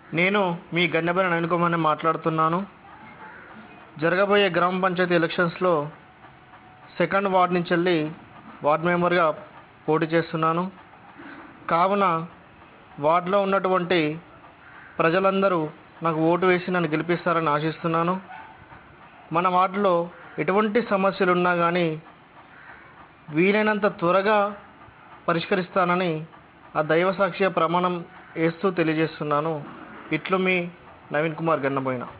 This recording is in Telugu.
నేను మీ గన్నెపల్లి నవీన్ కుమార్ని మాట్లాడుతున్నాను జరగబోయే గ్రామ పంచాయతీ ఎలక్షన్స్లో సెకండ్ వార్డ్ నుంచి వెళ్ళి వార్డ్ మెంబర్గా పోటీ చేస్తున్నాను కావున వార్డులో ఉన్నటువంటి ప్రజలందరూ నాకు ఓటు వేసి నన్ను గెలిపిస్తారని ఆశిస్తున్నాను మన వార్డులో ఎటువంటి సమస్యలు ఉన్నా కానీ వీలైనంత త్వరగా పరిష్కరిస్తానని ఆ దైవ సాక్షిగా ప్రమాణం వేస్తూ తెలియజేస్తున్నాను ఇట్లు మీ నవీన్ కుమార్ గన్నబోయిన